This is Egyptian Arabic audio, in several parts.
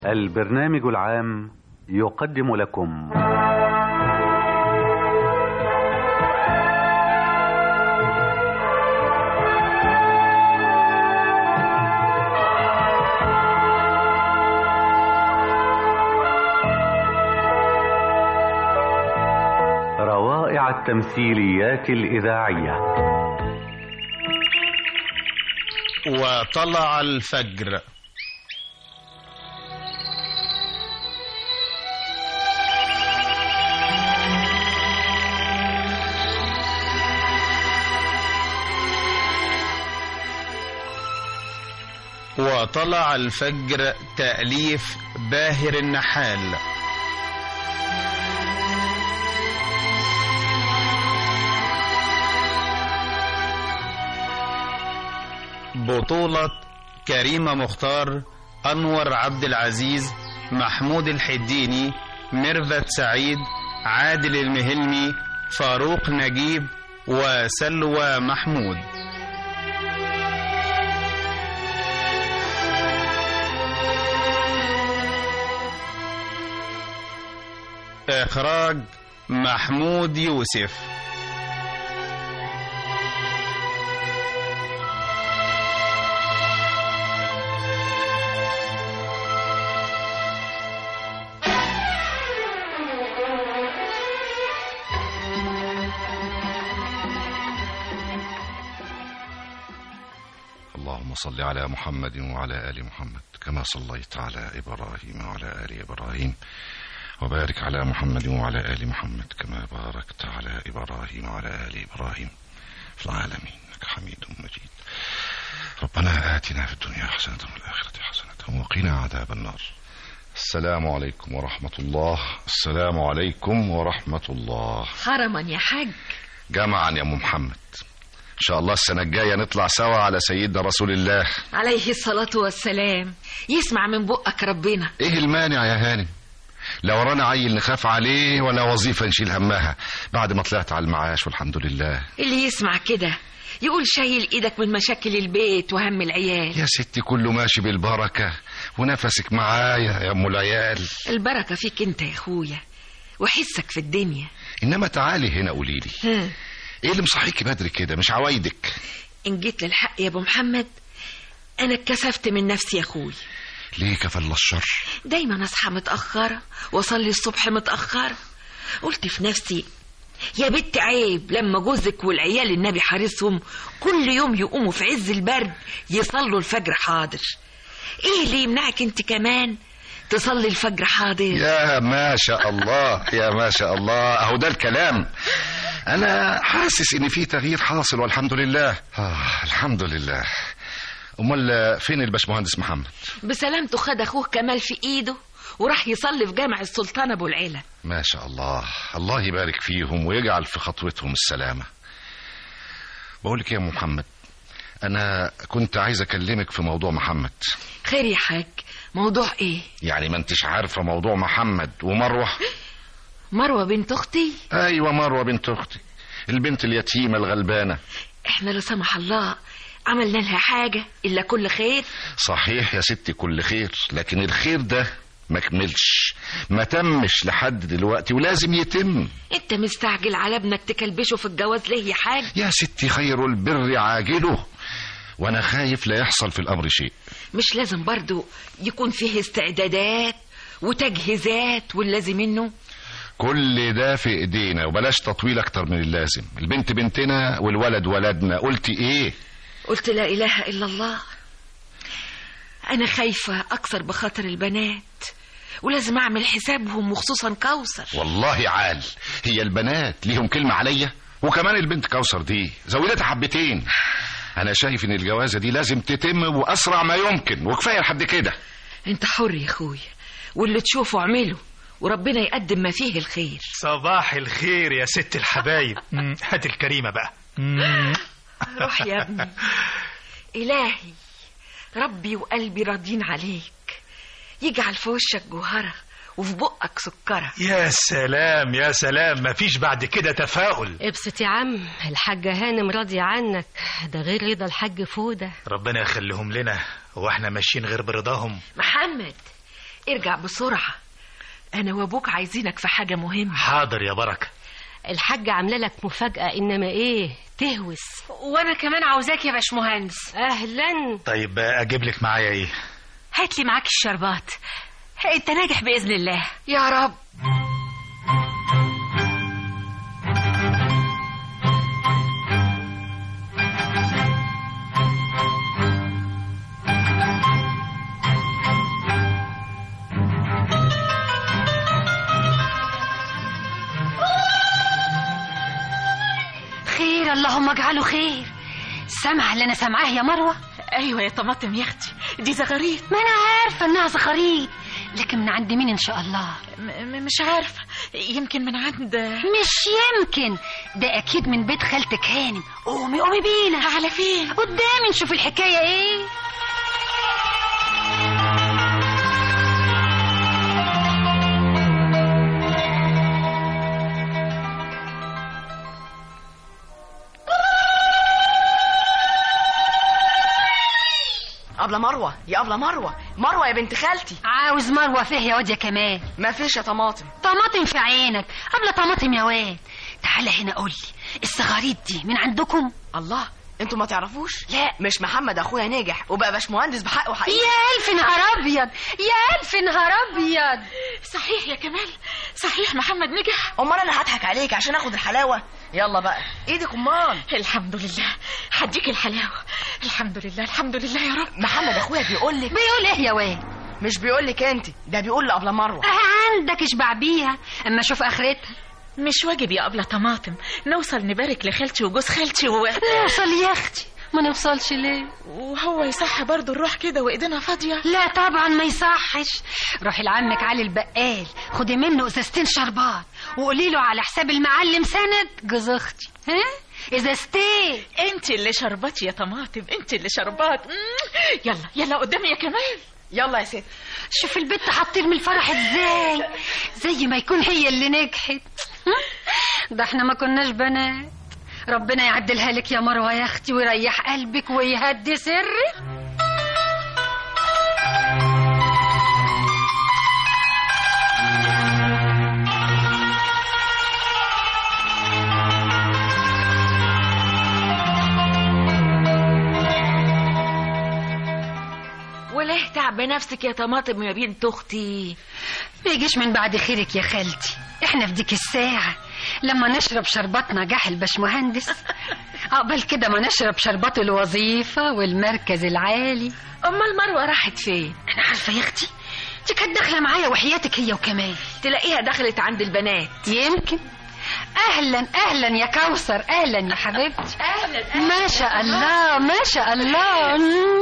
البرنامج العام يقدم لكم روائع التمثيليات الإذاعية وطلع الفجر وطلع الفجر تأليف باهر النحال بطولة كريمة مختار أنور عبد العزيز محمود الحديني ميرفت سعيد عادل المهلمي فاروق نجيب وسلوى محمود إخراج محمود يوسف اللهم صل على محمد وعلى آل محمد كما صليت على إبراهيم وعلى آل إبراهيم وبارك على محمد وعلى آل محمد كما باركت على إبراهيم وعلى آل إبراهيم في العالمين إنك حميد مجيد ربنا آتنا في الدنيا حسنة وفي الآخرة حسنة وقنا عذاب النار السلام عليكم ورحمة الله السلام عليكم ورحمة الله حرما يا حاج جمعا يا أم محمد إن شاء الله السنة الجاية نطلع سوا على سيدنا رسول الله عليه الصلاة والسلام يسمع من بقك ربنا إيه المانع يا هانم لا ورانا عيل نخاف عليه ولا وظيفة نشيل همها بعد ما طلعت على المعاش والحمد لله اللي يسمع كده يقول شايل ايدك من مشاكل البيت وهم العيال يا ستي كله ماشي بالبركة ونفسك معايا يا أم العيال البركة فيك انت يا اخويا وحسك في الدنيا إنما تعالي هنا قوليلي ها إيه اللي مصحيكي بدري كده مش عوايدك ان جيت للحق يا ابو محمد انا اتكسفت من نفسي يا اخويا ليه كفل الشر دايما اصحى متاخره واصلي الصبح متاخره قلت في نفسي يا بنت عيب لما جوزك والعيال النبي حارسهم كل يوم يقوموا في عز البرد يصلوا الفجر حاضر ايه اللي يمنعك انت كمان تصلي الفجر حاضر يا ما شاء الله يا ما شاء الله اهو ده الكلام انا حاسس ان في تغيير حاصل والحمد لله آه الحمد لله امال فين الباشمهندس محمد بسلامته خد اخوه كمال في ايده وراح يصلي في جامع السلطان ابو العلا ما شاء الله الله يبارك فيهم ويجعل في خطوتهم السلامة بقولك يا أم محمد أنا كنت عايز أكلمك في موضوع محمد خير يا حاج موضوع ايه يعني ما انتش عارفة موضوع محمد ومروة مروه بنت اختي أيوة مروة بنت أختي البنت اليتيمة الغلبانة احنا لا سمح الله عملنا لها حاجه الا كل خير صحيح يا ستي كل خير لكن الخير ده ما كملش ما تمش لحد دلوقتي ولازم يتم انت مستعجل على ابنك تكلبشه في الجواز ليه يا حاج يا ستي خير البر عاجله وانا خايف لا يحصل في الامر شيء مش لازم برضو يكون فيه استعدادات وتجهيزات واللازم منه كل ده في ايدينا وبلاش تطويل اكتر من اللازم البنت بنتنا والولد ولدنا قلتي ايه قلت لا اله الا الله انا خايفه اكثر بخاطر البنات ولازم اعمل حسابهم وخصوصا كوثر والله عال هي البنات ليهم كلمة عليا وكمان البنت كوثر دي زودتها حبتين انا شايف ان الجوازة دي لازم تتم واسرع ما يمكن وكفاية لحد كده انت حر يا اخويا واللي تشوفه اعمله وربنا يقدم ما فيه الخير صباح الخير يا ست الحبايب مم، هات الكريمة بقى مم. روح يا ابني إلهي ربي وقلبي راضين عليك يجعل في وشك جوهرة وفي بقك سكرة يا سلام يا سلام مفيش بعد كده تفاؤل ابسط يا عم الحاجة هانم راضية عنك ده غير رضا الحاج فودة ربنا يخليهم لنا واحنا ماشيين غير برضاهم محمد ارجع بسرعة أنا وأبوك عايزينك في حاجة مهمة حاضر يا بركة الحاجة عاملة لك مفاجأة إنما إيه تهوس وانا كمان عاوزاك يا باشمهندس أهلا طيب اجيب لك معايا ايه هات لي معاك الشربات انت ناجح باذن الله يا رب خير اللهم اجعله خير سامعه اللي انا سامعاه يا مروه ايوه يا طماطم يا اختي دي زغاريت ما انا عارفه انها زغاريت لكن من عند مين ان شاء الله م- م- مش عارفه يمكن من عند مش يمكن ده اكيد من بيت خالتك هانم قومي قومي بينا على فين قدامي نشوف الحكايه ايه أبلة مروة يا أبلة مروة مروة يا بنت خالتي عاوز مروه فيه يا واد يا كمال ما فيش يا طماطم طماطم في عينك قبل طماطم يا واد تعالى هنا قول لي الصغاريت دي من عندكم الله انتوا ما تعرفوش لا. مش محمد اخويا نجح وبقى باشمهندس بحق وحقيقي يا الف نهار ابيض يا الف نهار ابيض صحيح يا كمال صحيح محمد نجح امال انا هضحك عليك عشان اخد الحلاوه يلا بقى ايدك امال الحمد لله هديك الحلاوه الحمد لله الحمد لله يا رب محمد اخويا بيقول لك بيقول ايه يا واد مش بيقول لك انت ده بيقول لابله مروه اه عندك اشبع بيها اما اشوف اخرتها مش واجب يا أبلة طماطم نوصل نبارك لخالتي وجوز خالتي و... نوصل يا اختي ما نوصلش ليه وهو يصح برضه نروح كده وايدينا فاضيه لا طبعا ما يصحش روحي لعمك علي البقال خدي منه ازازتين شربات وقولي له على حساب المعلم سند جوز اختي ها ازازتين انت اللي شربات يا طماطم انت اللي شربات مم. يلا يلا قدامي يا كمال يلا يا ست شوف البت هتطير من الفرح ازاي زي ما يكون هي اللي نجحت ده احنا ما كناش بنات ربنا يعدلها لك يا مروه يا اختي ويريح قلبك ويهدي سرك وليه تعب نفسك يا طماطم يا بنت اختي ما يجيش من بعد خيرك يا خالتي احنا في ديك الساعة لما نشرب شربات نجاح الباشمهندس عقبال كده ما نشرب شربات الوظيفة والمركز العالي امال مروه راحت فين انا عارفة يا اختي دي كانت داخلة معايا وحياتك هي وكمال تلاقيها دخلت عند البنات يمكن اهلا اهلا يا كوثر اهلا يا حبيبتي اهلا ما شاء الله ما شاء الله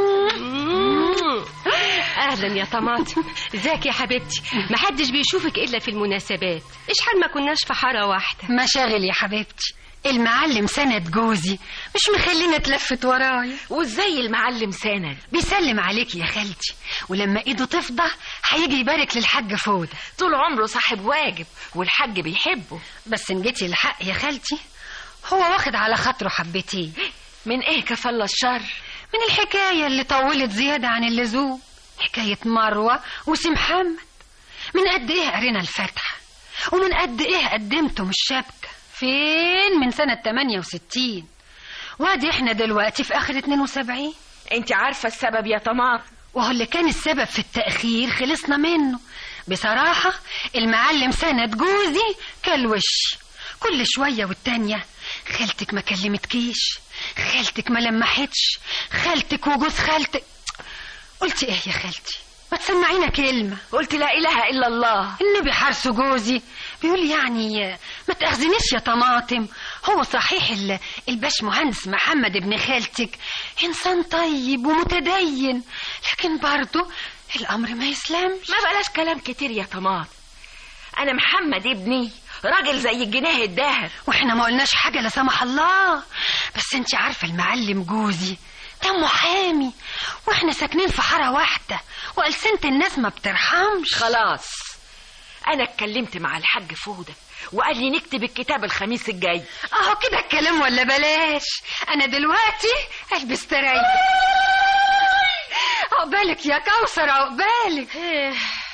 اهلا يا طماطم ازيك يا حبيبتي محدش بيشوفك الا في المناسبات ايش حال ما كناش في حاره واحده مشاغل يا حبيبتي المعلم سند جوزي مش مخلينا اتلفت ورايا وازاي المعلم سند بيسلم عليك يا خالتي ولما ايده تفضى هيجي يبارك للحاج فودة طول عمره صاحب واجب والحاج بيحبه بس ان جيتي الحق يا خالتي هو واخد على خاطره حبتين من ايه كفل الشر من الحكاية اللي طولت زيادة عن اللزوم حكاية مروة وسي محمد من قد ايه قرينا الفاتحة ومن قد ايه قدمتم الشبكة فين من سنة 68 وادي احنا دلوقتي في اخر 72 انت عارفه السبب يا طماطم وهو اللي كان السبب في التأخير خلصنا منه بصراحة المعلم سند جوزي كالوش كل شوية والتانية خالتك ما كلمتكيش خالتك ما لمحتش خالتك وجوز خالتك قلتي ايه يا خالتي ما تسمعينا كلمة قلت لا اله الا الله النبي حارسه جوزي بيقول يعني ما تأخذنيش يا طماطم هو صحيح ال- الباش مهندس محمد ابن خالتك إنسان طيب ومتدين لكن برضه الأمر ما يسلمش ما بلاش كلام كتير يا طماطم انا محمد ابني راجل زي الجنيه الدهب واحنا ما قلناش حاجة لا سمح الله بس انت عارفة المعلم جوزي ده محامي واحنا ساكنين في حارة واحدة وألسنة الناس ما بترحمش خلاص انا اتكلمت مع الحاج فوده وقال لي نكتب الكتاب الخميس الجاي اهو كده الكلام ولا بلاش انا دلوقتي البس تريح عقبالك يا كوثر عقبالك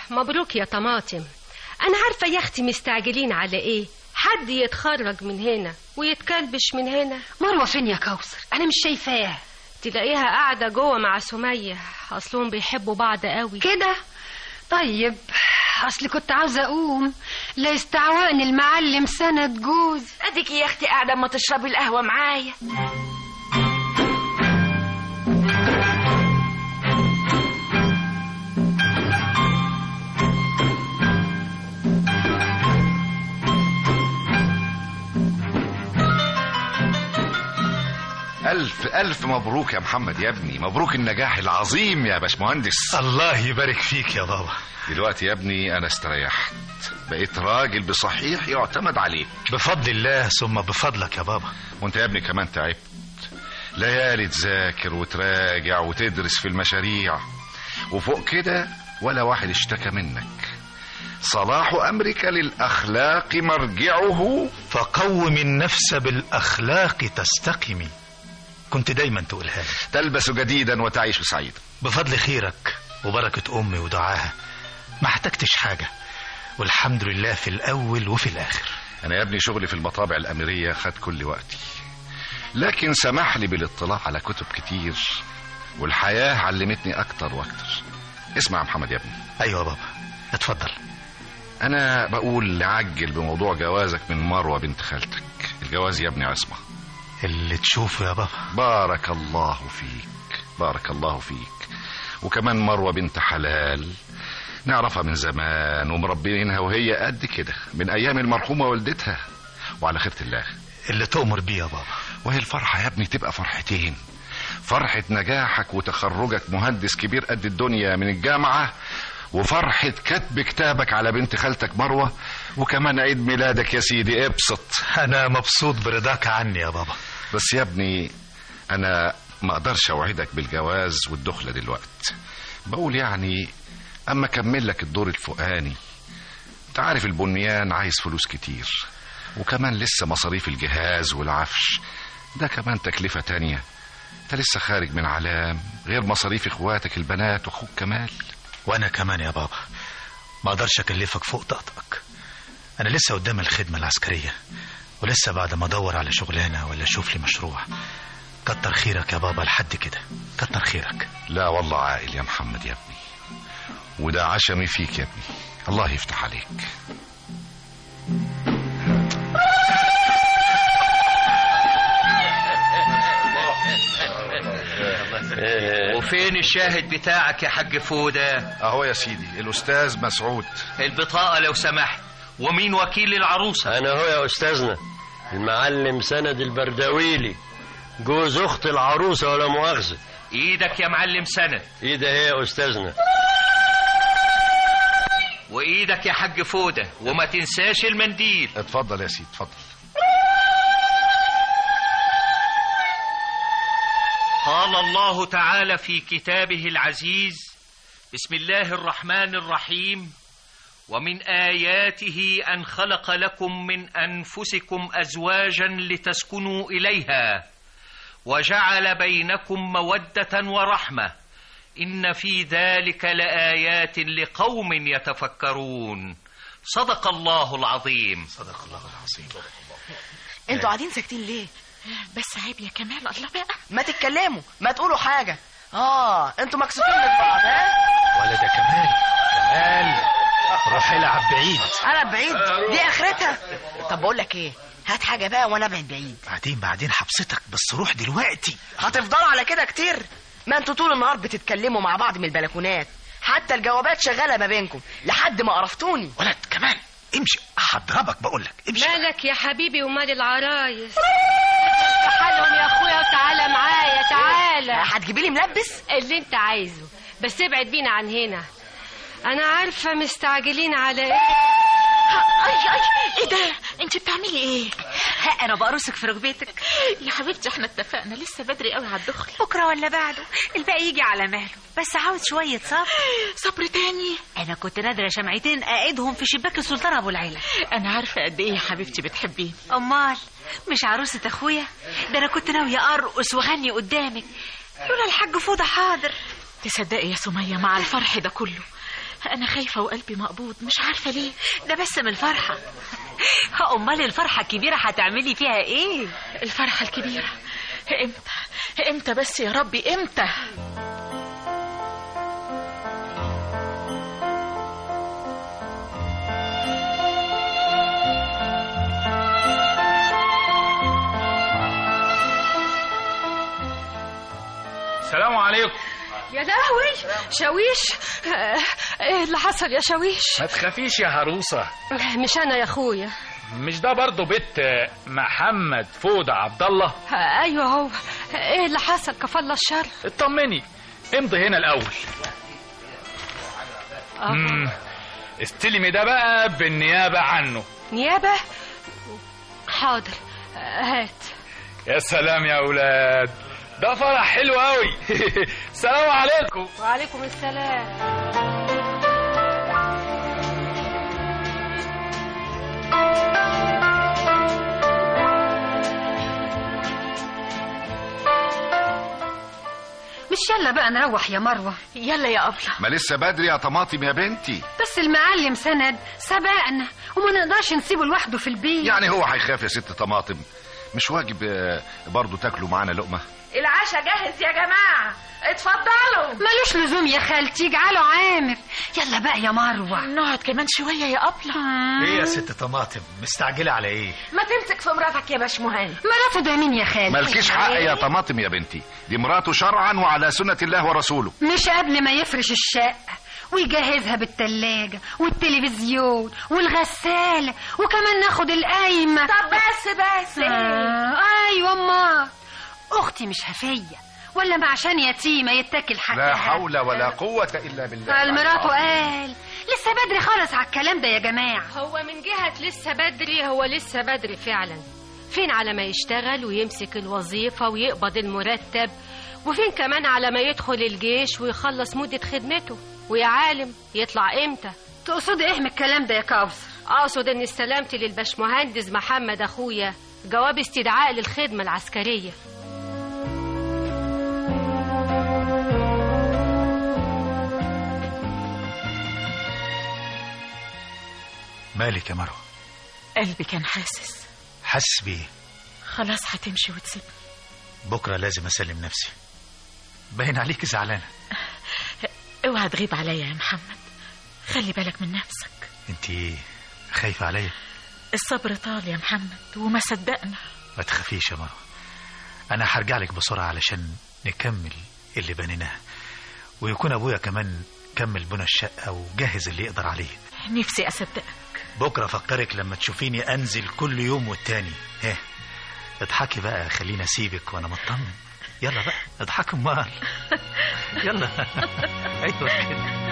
مبروك يا طماطم انا عارفه يا اختي مستعجلين على ايه حد يتخرج من هنا ويتكلبش من هنا مروه فين يا كوثر انا مش شايفاها تلاقيها قاعده جوه مع سميه اصلهم بيحبوا بعض قوي كده طيب اصل كنت عاوزه اقوم لا يستعواني المعلم سند جوز اديك يا اختي قاعده اما تشربي القهوه معايا ألف ألف مبروك يا محمد يا ابني مبروك النجاح العظيم يا باشمهندس الله يبارك فيك يا بابا دلوقتي يا ابني أنا استريحت بقيت راجل بصحيح يعتمد عليه بفضل الله ثم بفضلك يا بابا وانت يا ابني كمان تعبت ليالي تذاكر وتراجع وتدرس في المشاريع وفوق كده ولا واحد اشتكى منك صلاح أمرك للأخلاق مرجعه فقوم النفس بالأخلاق تستقمي كنت دايما تقولها لي تلبس جديدا وتعيش سعيدا بفضل خيرك وبركة أمي ودعاها ما احتجتش حاجة والحمد لله في الأول وفي الآخر أنا يا ابني شغلي في المطابع الأميرية خد كل وقتي لكن سمح لي بالاطلاع على كتب كتير والحياة علمتني أكتر وأكتر اسمع يا محمد يا ابني أيوة يا بابا اتفضل أنا بقول عجل بموضوع جوازك من مروة بنت خالتك الجواز يا ابني عصمة اللي تشوفه يا بابا بارك الله فيك بارك الله فيك وكمان مروة بنت حلال نعرفها من زمان ومربينها وهي قد كده من أيام المرحومة والدتها وعلى خيرة الله اللي تؤمر بيه يا بابا وهي الفرحة يا ابني تبقى فرحتين فرحة نجاحك وتخرجك مهندس كبير قد الدنيا من الجامعة وفرحة كتب كتابك على بنت خالتك مروة وكمان عيد ميلادك يا سيدي ابسط أنا مبسوط برضاك عني يا بابا بس يا ابني أنا ما أقدرش أوعدك بالجواز والدخلة دلوقت بقول يعني أما أكمل لك الدور الفوقاني أنت عارف البنيان عايز فلوس كتير وكمان لسه مصاريف الجهاز والعفش ده كمان تكلفة تانية انت لسه خارج من علام غير مصاريف اخواتك البنات واخوك كمال وانا كمان يا بابا ما اقدرش اكلفك فوق طاقتك انا لسه قدام الخدمة العسكرية ولسه بعد ما ادور على شغلانة ولا اشوف لي مشروع كتر خيرك يا بابا لحد كده كتر خيرك لا والله عاقل يا محمد يا ابني وده عشمي فيك يا ابني الله يفتح عليك وفين الشاهد بتاعك يا حاج فودة اهو يا سيدي الاستاذ مسعود البطاقة لو سمحت ومين وكيل العروسة أنا هو يا أستاذنا المعلم سند البرداويلي جوز أخت العروسة ولا مؤاخذة ايدك يا معلم سند إيه ده هي يا أستاذنا وايدك يا حاج فودة وما تنساش المنديل اتفضل يا سيدي اتفضل قال الله تعالى في كتابه العزيز بسم الله الرحمن الرحيم ومن آياته أن خلق لكم من أنفسكم أزواجا لتسكنوا إليها وجعل بينكم مودة ورحمة إن في ذلك لآيات لقوم يتفكرون صدق الله العظيم صدق الله العظيم انتوا قاعدين ساكتين ليه بس عيب يا كمال الله بقى ما تتكلموا ما تقولوا حاجة اه انتوا مكسوفين من بعض ها ولا ده كمال كمال روح العب بعيد انا بعيد دي اخرتها طب بقول لك ايه هات حاجة بقى وانا ابعد بعيد بعدين بعدين حبستك بس روح دلوقتي هتفضلوا على كده كتير ما انتوا طول النهار بتتكلموا مع بعض من البلكونات حتى الجوابات شغالة ما بينكم لحد ما قرفتوني ولد كمان امشي هضربك بقول لك امشي مالك يا حبيبي ومال العرايس حالهم يا اخويا وتعالى معايا تعالى هتجيبي لي ملبس اللي انت عايزه بس ابعد بينا عن هنا انا عارفه مستعجلين على ايه اي اي ايه ده انت بتعملي ايه ها انا بقرصك في ركبتك يا حبيبتي احنا اتفقنا لسه بدري قوي على الدخل بكره ولا بعده الباقي يجي على مهله بس عاوز شويه صبر صبر تاني انا كنت نادره شمعتين اقيدهم في شباك السلطان ابو العيله انا عارفه قد ايه يا حبيبتي بتحبيني امال مش عروسه اخويا ده انا كنت ناويه ارقص واغني قدامك لولا الحاج فوضى حاضر تصدقي يا سميه مع الفرح ده كله انا خايفه وقلبي مقبوض مش عارفه ليه ده بس من الفرحة أمال الفرحة الكبيرة هتعملي فيها إيه؟ الفرحه الكبيره امتى امتى بس يا ربي امتى السلام عليكم يا لهوي شاويش آه، ايه اللي حصل يا شاويش ما تخافيش يا عروسة مش انا يا اخويا مش ده برضه بيت محمد فودة عبد الله آه، ايوه هو ايه اللي حصل كفالة الشر اطمني امضي هنا الاول آه. مم. استلمي ده بقى بالنيابة عنه نيابة حاضر آه، هات يا سلام يا اولاد ده فرح حلو قوي سلام عليكم وعليكم السلام مش يلا بقى نروح يا مروة يلا يا أبلة ما لسه بدري يا طماطم يا بنتي بس المعلم سند سبقنا وما نقدرش نسيبه لوحده في البيت يعني هو هيخاف يا ست طماطم مش واجب آه، برضه تاكلوا معانا لقمه العشاء جاهز يا جماعة اتفضلوا ملوش لزوم يا خالتي اجعله عامر يلا بقى يا مروة نقعد كمان شوية يا أبلة ايه يا ست طماطم مستعجلة على ايه ما تمسك في مراتك يا باشمهندس مراته ده مين يا خالتي مالكيش حق يا طماطم يا بنتي دي مراته شرعا وعلى سنه الله ورسوله مش قبل ما يفرش الشقة ويجهزها بالتلاجة والتلفزيون والغسالة وكمان ناخد القايمة طب بس بس آه ايوه امال اختي مش هفية ولا ما عشان يتيمة يتاكل حقها لا حول ولا قوه الا بالله قال مراته قال لسه بدري خالص على الكلام ده يا جماعة هو من جهة لسه بدري هو لسه بدري فعلا فين على ما يشتغل ويمسك الوظيفة ويقبض المرتب وفين كمان على ما يدخل الجيش ويخلص مدة خدمته ويا عالم يطلع امتى تقصد ايه من الكلام ده يا كوثر اقصد ان استلمت للبشمهندس محمد اخويا جواب استدعاء للخدمة العسكرية مالك يا مروة قلبي كان حاسس حاسس بيه خلاص هتمشي وتسيبني بكرة لازم أسلم نفسي باين عليك زعلانة اوعى تغيب عليا يا محمد خلي بالك من نفسك انت خايفة عليا الصبر طال يا محمد وما صدقنا ما تخافيش يا مروة أنا هرجع لك بسرعة علشان نكمل اللي بنيناه ويكون أبويا كمان كمل بنا الشقة وجهز اللي يقدر عليه نفسي أصدقك بكرة أفكرك لما تشوفيني أنزل كل يوم والتاني ها اضحكي بقى خليني أسيبك وأنا مطمن يلا بقى اضحكي امال يلا ايوه كده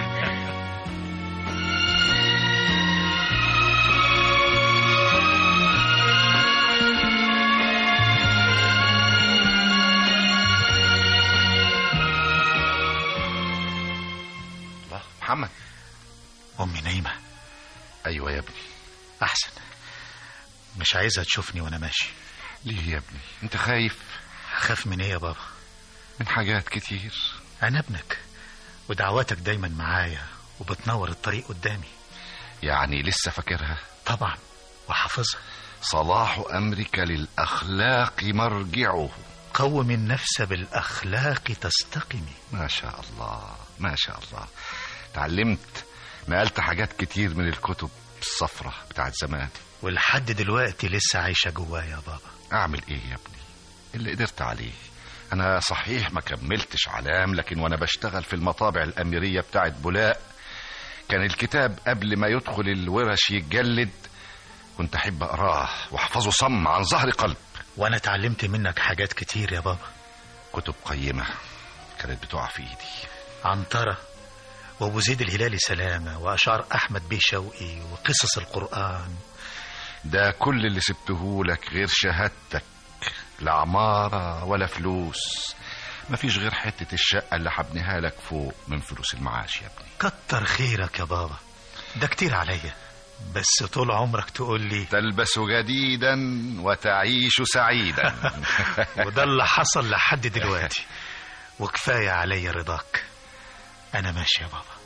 الله محمد امي نايمه ايوه يا ابني احسن مش عايزها تشوفني وانا ماشي ليه يا ابني انت خايف خاف من ايه يا بابا من حاجات كتير انا ابنك ودعواتك دايما معايا وبتنور الطريق قدامي يعني لسه فاكرها طبعا وحافظها صلاح امرك للاخلاق مرجعه قوم النفس بالاخلاق تستقمي ما شاء الله ما شاء الله تعلمت نقلت حاجات كتير من الكتب الصفرة بتاعت زمان ولحد دلوقتي لسه عايشة جوايا يا بابا اعمل ايه يا ابني اللي قدرت عليه انا صحيح ما كملتش علام لكن وانا بشتغل في المطابع الاميرية بتاعت بولاق كان الكتاب قبل ما يدخل الورش يتجلد كنت احب اقراه واحفظه صم عن ظهر قلب وانا اتعلمت منك حاجات كتير يا بابا كتب قيمة كانت بتقع في ايدي عنترة وابو زيد الهلالي سلامة واشعار احمد بيه شوقي وقصص القرآن ده كل اللي سبته لك غير شهادتك لا عمارة ولا فلوس مفيش غير حتة الشقة اللي حبنيها لك فوق من فلوس المعاش يا ابني كتر خيرك يا بابا ده كتير عليا بس طول عمرك تقول لي تلبس جديدا وتعيش سعيدا وده اللي حصل لحد دلوقتي وكفاية عليا رضاك أنا ماشي يا بابا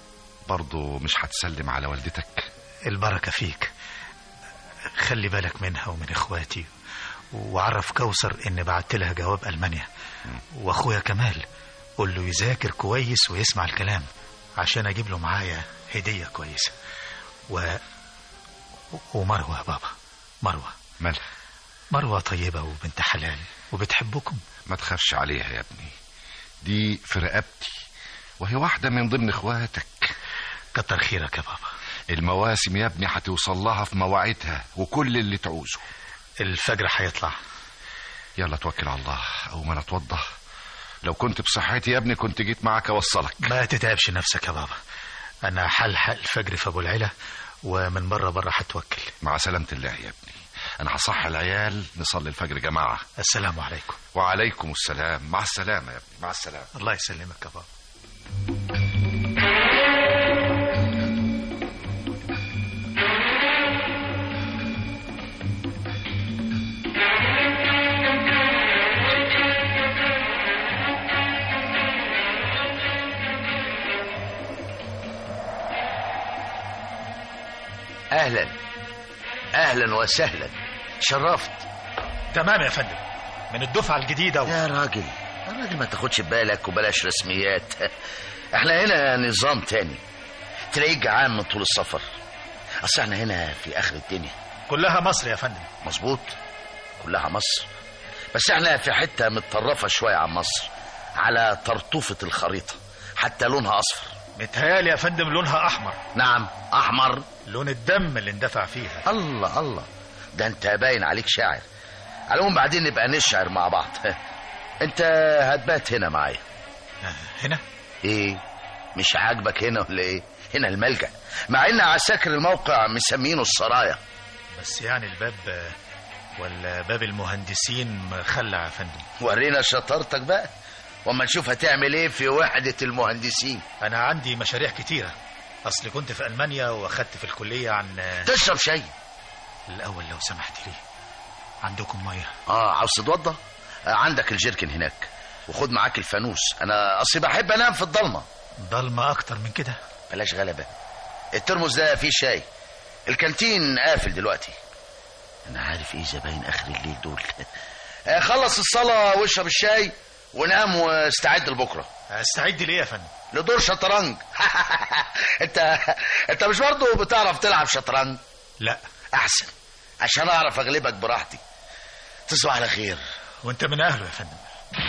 برضه مش هتسلم على والدتك البركة فيك خلي بالك منها ومن اخواتي وعرف كوثر ان بعت لها جواب المانيا واخويا كمال قول له يذاكر كويس ويسمع الكلام عشان اجيب له معايا هديه كويسه و ومروه يا بابا مروه مالها مروه طيبه وبنت حلال وبتحبكم ما تخافش عليها يا ابني دي في رقبتي وهي واحدة من ضمن اخواتك كتر خيرك يا بابا المواسم يا ابني هتوصل لها في مواعيدها وكل اللي تعوزه الفجر هيطلع يلا توكل على الله او ما نتوضى لو كنت بصحتي يا ابني كنت جيت معاك اوصلك ما تتعبش نفسك يا بابا انا هلحق الفجر في ابو العلا ومن بره بره هتوكل مع سلامة الله يا ابني انا هصح العيال نصلي الفجر جماعة السلام عليكم وعليكم السلام مع السلامة يا ابني مع السلامة الله يسلمك يا بابا اهلا اهلا وسهلا شرفت تمام يا فندم من الدفعه الجديده و... يا راجل يا راجل ما تاخدش بالك وبلاش رسميات احنا هنا نظام تاني تلاقيك جعان من طول السفر اصل احنا هنا في اخر الدنيا كلها مصر يا فندم مظبوط كلها مصر بس احنا في حته متطرفه شويه عن مصر على طرطوفه الخريطه حتى لونها اصفر متهيالي يا فندم لونها احمر نعم احمر لون الدم اللي اندفع فيها الله الله ده انت باين عليك شاعر على العموم بعدين نبقى نشعر مع بعض انت هتبات هنا معايا هنا ايه مش عاجبك هنا ولا ايه هنا الملجأ مع ان عساكر الموقع مسمينه السرايا بس يعني الباب ولا باب المهندسين مخلع يا فندم ورينا شطارتك بقى واما نشوف هتعمل ايه في وحدة المهندسين انا عندي مشاريع كتيرة اصل كنت في المانيا واخدت في الكلية عن تشرب شاي الاول لو سمحت لي عندكم ميه اه عاوز تتوضى آه عندك الجيركن هناك وخد معاك الفانوس انا اصلي بحب انام في الضلمه ضلمه اكتر من كده بلاش غلبه الترمس ده فيه شاي الكانتين قافل دلوقتي انا عارف ايه زباين اخر الليل دول آه خلص الصلاه واشرب الشاي ونام واستعد لبكره استعد ليه يا فندم لدور شطرنج انت انت مش برضه بتعرف تلعب شطرنج لا احسن عشان اعرف اغلبك براحتي تصبح على خير وانت من اهله يا فندم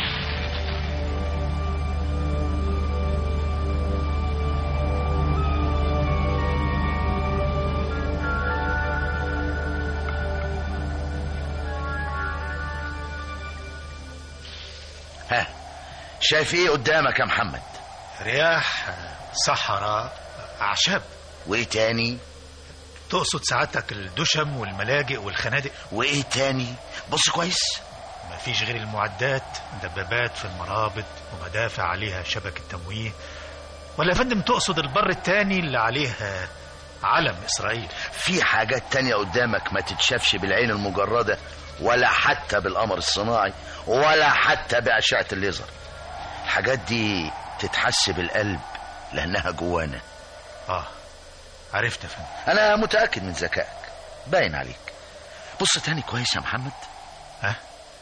ها شايف ايه قدامك يا محمد رياح صحراء اعشاب وايه تاني تقصد سعادتك الدشم والملاجئ والخنادق وايه تاني بص كويس مفيش غير المعدات دبابات في المرابط ومدافع عليها شبكة تمويه ولا يا فندم تقصد البر التاني اللي عليه علم إسرائيل في حاجات تانية قدامك ما تتشافش بالعين المجردة ولا حتى بالقمر الصناعي ولا حتى بأشعة الليزر الحاجات دي تتحس بالقلب لأنها جوانا آه عرفت يا فندم أنا متأكد من ذكائك باين عليك بص تاني كويس يا محمد ها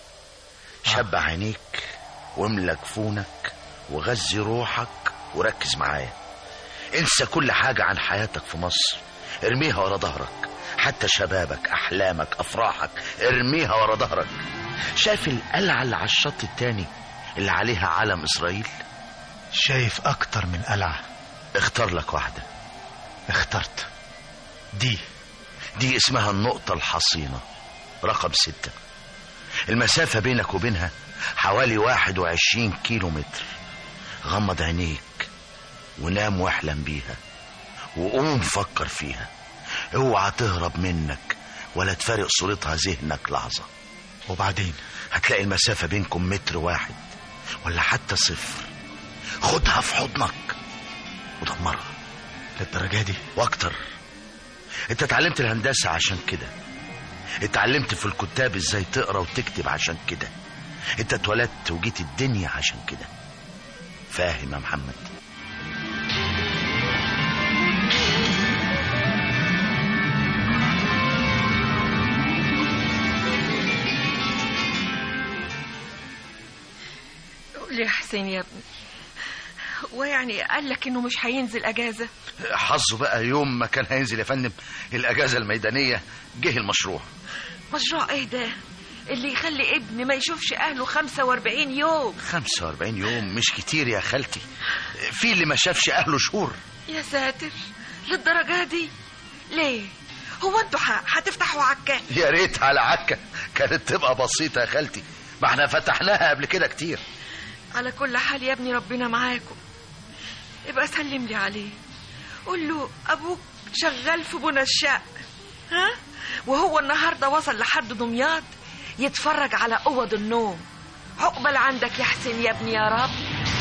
شبع عينيك واملى جفونك وغذي روحك وركز معايا انسى كل حاجة عن حياتك في مصر ارميها ورا ظهرك حتى شبابك احلامك افراحك ارميها ورا ظهرك شايف القلعة اللي على الشط التاني اللي عليها علم اسرائيل شايف اكتر من قلعة اختار لك واحدة اخترت دي دي اسمها النقطة الحصينة رقم ستة المسافة بينك وبينها حوالي واحد وعشرين كيلو متر غمض عينيك ونام واحلم بيها وقوم فكر فيها اوعى تهرب منك ولا تفارق صورتها ذهنك لحظة وبعدين هتلاقي المسافة بينكم متر واحد ولا حتى صفر خدها في حضنك ودمرها للدرجة دي واكتر انت اتعلمت الهندسة عشان كده اتعلمت في الكتاب ازاي تقرا وتكتب عشان كده انت اتولدت وجيت الدنيا عشان كده فاهم يا محمد لي يا حسين يا ابني ويعني قال لك انه مش هينزل اجازه حظه بقى يوم ما كان هينزل يا فندم الاجازه الميدانيه جه المشروع مشروع ايه ده اللي يخلي ابني ما يشوفش اهله 45 يوم 45 يوم مش كتير يا خالتي في اللي ما شافش اهله شهور يا ساتر للدرجه دي ليه هو انتوا ح- هتفتحوا عكا يا ريت على عكا كانت تبقى بسيطه يا خالتي ما احنا فتحناها قبل كده كتير على كل حال يا ابني ربنا معاكم ابقى سلم لي عليه قول له ابوك شغال في بنى الشق ها وهو النهارده وصل لحد دمياط يتفرج على اوض النوم عقبال عندك يا حسين يا ابني يا رب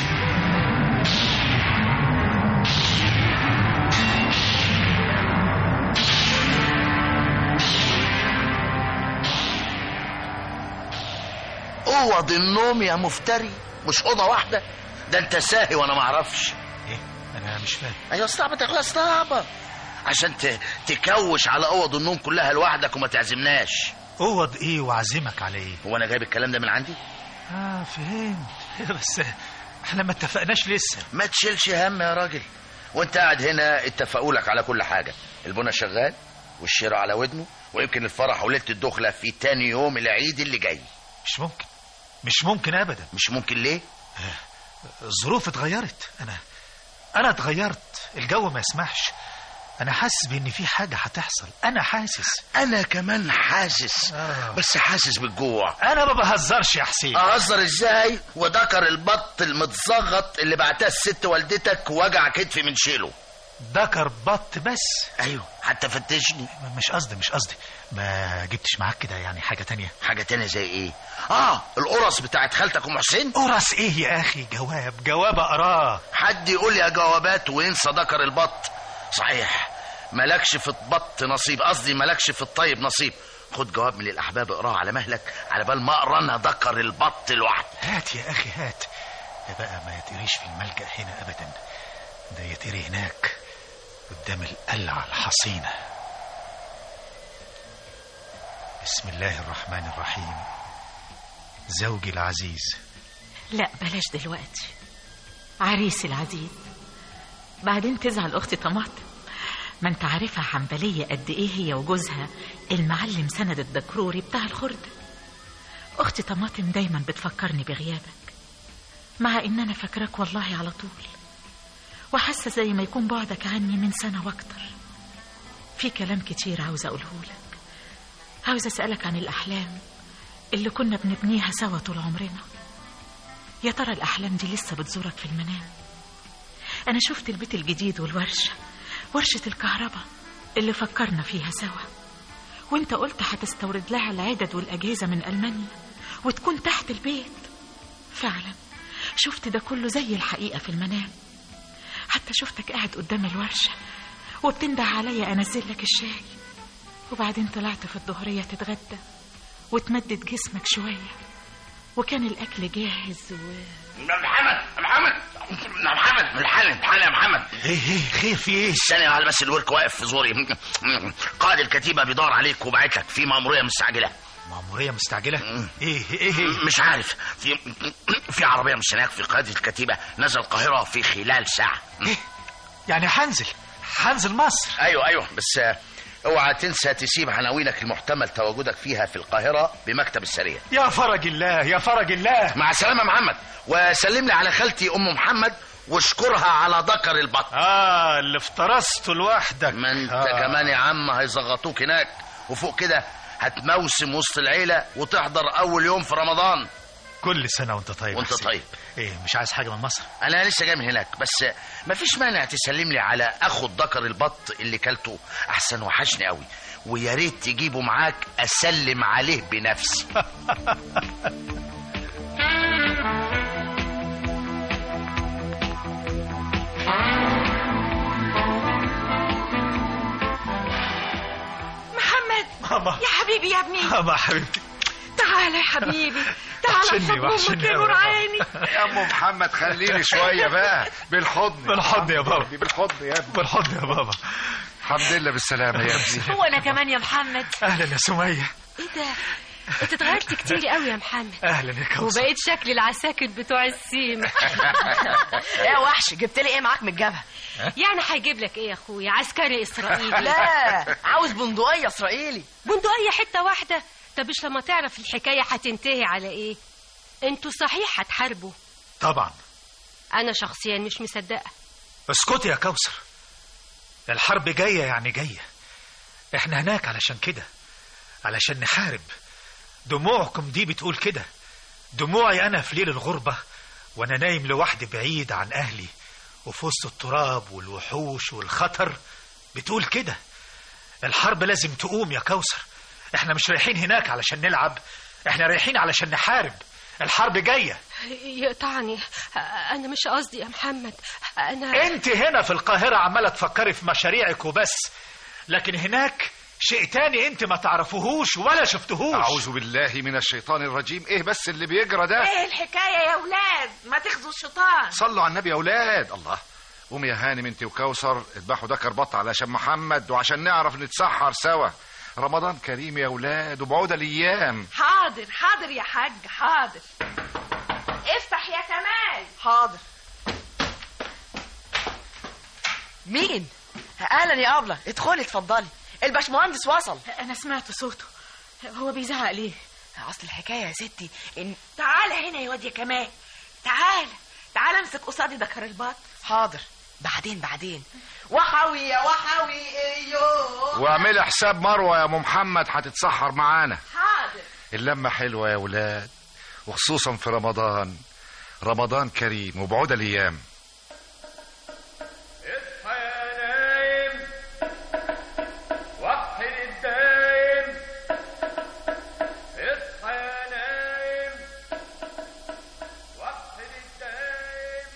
اوض النوم يا مفتري مش اوضه واحده ده انت ساهي وانا ما اعرفش ايه انا مش فاهم ايوه استعبط يا اخويا استعبط عشان ت- تكوش على اوض النوم كلها لوحدك وما تعزمناش اوض ايه واعزمك على ايه هو انا جايب الكلام ده من عندي اه فهمت بس احنا ما اتفقناش لسه ما تشيلش هم يا راجل وانت قاعد هنا اتفقوا لك على كل حاجه البنا شغال والشراء على ودنه ويمكن الفرح وليله الدخله في تاني يوم العيد اللي جاي مش ممكن مش ممكن ابدا مش ممكن ليه الظروف اتغيرت انا انا اتغيرت الجو ما يسمحش انا حاسس بان في حاجه هتحصل انا حاسس انا كمان حاسس آه. بس حاسس بالجوع انا ما بهزرش يا حسين اهزر ازاي وذكر البط المتزغط اللي بعتها الست والدتك وجع كتفي من شيله ذكر بط بس ايوه حتى فتشني مش قصدي مش قصدي ما جبتش معاك كده يعني حاجه تانية حاجه تانية زي ايه اه القرص بتاعت خالتك ام حسين قرص ايه يا اخي جواب جواب اقراه حد يقول يا جوابات وينسى ذكر البط صحيح مالكش في البط نصيب قصدي مالكش في الطيب نصيب خد جواب من الاحباب اقراه على مهلك على بال ما اقرا انا ذكر البط لوحده هات يا اخي هات ده بقى ما يتريش في الملجأ هنا ابدا ده يتري هناك قدام القلعة الحصينة بسم الله الرحمن الرحيم زوجي العزيز لا بلاش دلوقتي عريسي العزيز بعدين تزعل اختي طماطم ما انت عارفها حنبلية قد ايه هي وجوزها المعلم سند الدكروري بتاع الخردة اختي طماطم دايما بتفكرني بغيابك مع ان انا فاكراك والله على طول وحاسه زي ما يكون بعدك عني من سنه واكتر في كلام كتير عاوزه اقوله لك عاوزه اسالك عن الاحلام اللي كنا بنبنيها سوا طول عمرنا يا ترى الاحلام دي لسه بتزورك في المنام انا شفت البيت الجديد والورشه ورشه الكهرباء اللي فكرنا فيها سوا وانت قلت هتستورد لها العدد والاجهزه من المانيا وتكون تحت البيت فعلا شفت ده كله زي الحقيقه في المنام حتى شفتك قاعد قدام الورشة وبتنده عليا أنزل لك الشاي وبعدين طلعت في الظهرية تتغدى وتمدد جسمك شوية وكان الأكل جاهز و... محمد محمد محمد الحال الحال يا محمد ايه ايه خير في ايه ثانية على بس الورك واقف في زوري قائد الكتيبة بيدور عليك وبعت لك في مأمورية مستعجلة مأمورية مستعجلة ايه ايه ايه مش عارف في في عربية مستنياك في قيادة الكتيبة نزل القاهرة في خلال ساعة ايه يعني هنزل هنزل مصر ايوه ايوه بس آه، اوعى تنسى تسيب عناوينك المحتمل تواجدك فيها في القاهرة بمكتب السرية يا فرج الله يا فرج الله مع السلامة يا محمد وسلم لي على خالتي ام محمد واشكرها على ذكر البط اه اللي افترسته لوحدك ما انت آه. كمان يا عم هيزغطوك هناك وفوق كده هتموسم وسط العيلة وتحضر أول يوم في رمضان كل سنة وانت طيب وانت يا حسين. طيب ايه مش عايز حاجة من مصر أنا لسه جاي من هناك بس مفيش مانع تسلم لي على أخو الذكر البط اللي كلته أحسن وحشني قوي ويا ريت تجيبه معاك أسلم عليه بنفسي محمد ماما يا حبيبي يا ابني ماما حبيبتي تعالى يا حبيبي تعالى وحشني- في حضن وحشني امك يا أوي نور يا بابا. عيني يا ام محمد خليني شويه بقى بالحضن بالحضن يا بابا بالحضن يا ابني بالحضن يا بابا الحمد لله بالسلامه يا ابني هو انا كمان يا محمد اهلا يا سمية ايه ده انت اتغيرت كتير قوي يا محمد اهلا يا كوثر وبقيت شكل العساكر بتوع السيم يا وحش جبت لي ايه معاك من الجبهه يعني هيجيب لك ايه يا اخويا عسكري اسرائيلي لا عاوز بندقيه اسرائيلي بندقية حتة واحدة طب مش لما تعرف الحكاية هتنتهي على ايه انتوا صحيح هتحاربوا طبعا انا شخصيا مش مصدقة اسكتي يا كوثر الحرب جاية يعني جاية احنا هناك علشان كده علشان نحارب دموعكم دي بتقول كده دموعي انا في ليل الغربة وانا نايم لوحدي بعيد عن اهلي وفي وسط التراب والوحوش والخطر بتقول كده الحرب لازم تقوم يا كوثر احنا مش رايحين هناك علشان نلعب احنا رايحين علشان نحارب الحرب جاية يقطعني انا مش قصدي يا محمد انا انت هنا في القاهرة عمالة تفكري في مشاريعك وبس لكن هناك شيء تاني انت ما تعرفوهوش ولا شفتهوش أعوذ بالله من الشيطان الرجيم إيه بس اللي بيجرى ده ايه الحكايه يا ولاد ما تاخذوا الشيطان صلوا على النبي يا أولاد الله قوم يا هانم انت وكوثر اذبحوا ده كربط علشان محمد وعشان نعرف نتسحر سوا رمضان كريم يا أولاد وبعود الأيام حاضر حاضر يا حاج حاضر افتح يا كمال حاضر مين اهلا يا ابله ادخلي اتفضلي الباشمهندس وصل انا سمعت صوته هو بيزعق ليه اصل الحكايه يا ستي ان تعال هنا يا واد يا كمال تعال تعال امسك قصادي ده كرلباط حاضر بعدين بعدين وحوي يا وحوي ايوه واعملي حساب مروة يا أم محمد هتتسحر معانا حاضر اللمة حلوة يا ولاد وخصوصا في رمضان رمضان كريم وبعود الأيام اصحى يا نايم وحد الدايم اصحى يا نايم وحد الدايم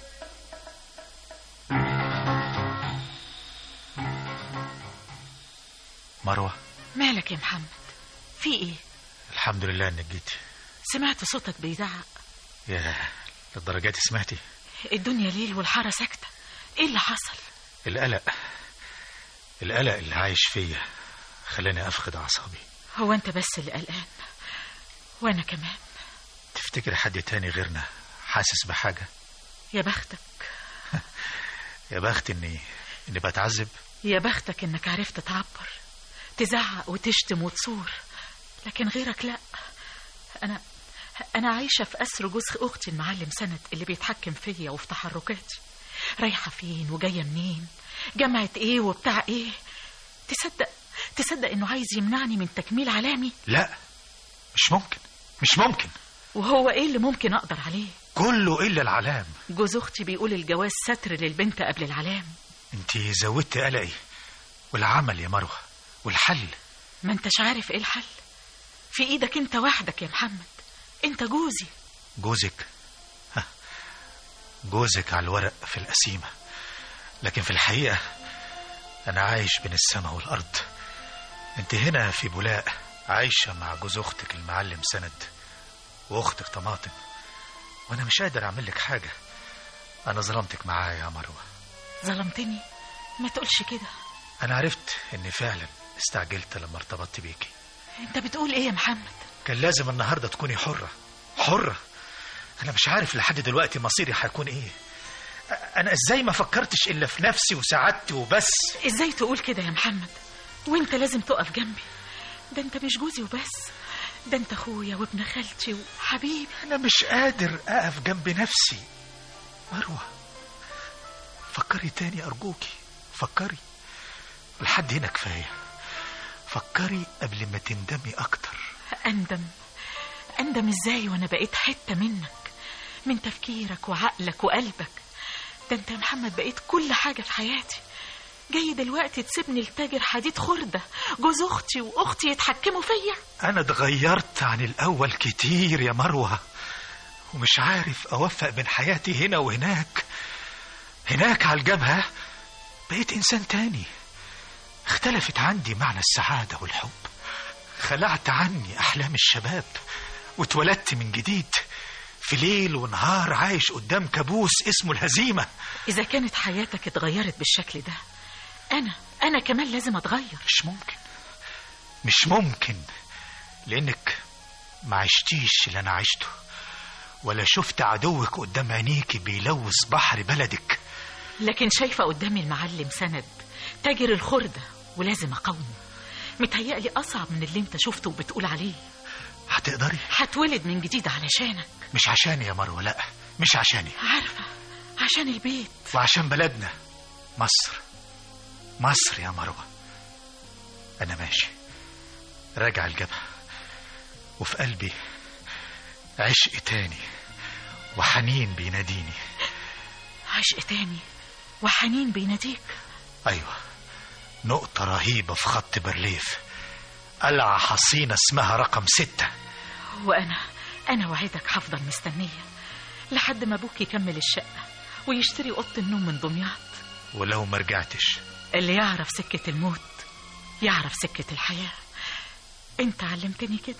مروة مالك يا محمد في ايه الحمد لله انك جيتي سمعت صوتك بيزعق يا للدرجات سمعتي الدنيا ليل والحارة ساكتة ايه اللي حصل القلق القلق اللي عايش فيا خلاني افقد اعصابي هو انت بس اللي قلقان وانا كمان تفتكر حد تاني غيرنا حاسس بحاجة يا بختك يا بخت اني اني بتعذب يا بختك انك عرفت تعبر تزعق وتشتم وتصور لكن غيرك لا انا انا عايشه في اسر جوز اختي المعلم سند اللي بيتحكم فيا وفي تحركاتي رايحه فين وجايه منين جامعه ايه وبتاع ايه تصدق تصدق انه عايز يمنعني من تكميل علامي لا مش ممكن مش ممكن وهو ايه اللي ممكن اقدر عليه كله الا العلام جوز اختي بيقول الجواز ستر للبنت قبل العلام انت زودت قلقي والعمل يا مروه والحل ما انتش عارف ايه الحل في ايدك انت وحدك يا محمد انت جوزي جوزك ها، جوزك على الورق في القسيمة لكن في الحقيقة أنا عايش بين السماء والأرض أنت هنا في بولاق عايشة مع جوز أختك المعلم سند وأختك طماطم وأنا مش قادر أعمل لك حاجة أنا ظلمتك معايا يا مروة ظلمتني ما تقولش كده أنا عرفت إني فعلا استعجلت لما ارتبطت بيكي انت بتقول ايه يا محمد كان لازم النهاردة تكوني حرة حرة أنا مش عارف لحد دلوقتي مصيري هيكون إيه أنا إزاي ما فكرتش إلا في نفسي وسعادتي وبس ازاي تقول كده يا محمد وانت لازم تقف جنبي ده انت مش جوزي وبس ده انت اخويا وابن خالتي وحبيبي أنا مش قادر أقف جنب نفسي مروة فكري تاني أرجوكي فكري لحد هنا كفاية فكري قبل ما تندمي أكتر اندم اندم ازاي وانا بقيت حته منك من تفكيرك وعقلك وقلبك ده انت يا محمد بقيت كل حاجه في حياتي جاي دلوقتي تسيبني لتاجر حديد خردة جوز أختي وأختي يتحكموا فيا أنا اتغيرت عن الأول كتير يا مروة ومش عارف أوفق بين حياتي هنا وهناك هناك على الجبهة بقيت إنسان تاني اختلفت عندي معنى السعادة والحب خلعت عني أحلام الشباب واتولدت من جديد في ليل ونهار عايش قدام كابوس اسمه الهزيمة إذا كانت حياتك اتغيرت بالشكل ده أنا أنا كمان لازم أتغير مش ممكن مش ممكن لأنك ما عشتيش اللي انا عشته ولا شفت عدوك قدام عينيكي بيلوث بحر بلدك لكن شايفة قدامي المعلم سند تاجر الخردة ولازم أقاومه متهيألي أصعب من اللي أنت شفته وبتقول عليه هتقدري هتولد من جديد علشانك مش عشاني يا مروه لا مش عشاني عارفة عشان البيت وعشان بلدنا مصر مصر يا مروه انا ماشي راجع الجبهه وفي قلبي عشق تاني وحنين بيناديني عشق تاني وحنين بيناديك ايوه نقطة رهيبة في خط برليف قلعة حصينة اسمها رقم ستة وأنا أنا وعدك هفضل مستنية لحد ما أبوك يكمل الشقة ويشتري أوضة النوم من دمياط ولو ما رجعتش اللي يعرف سكة الموت يعرف سكة الحياة أنت علمتني كده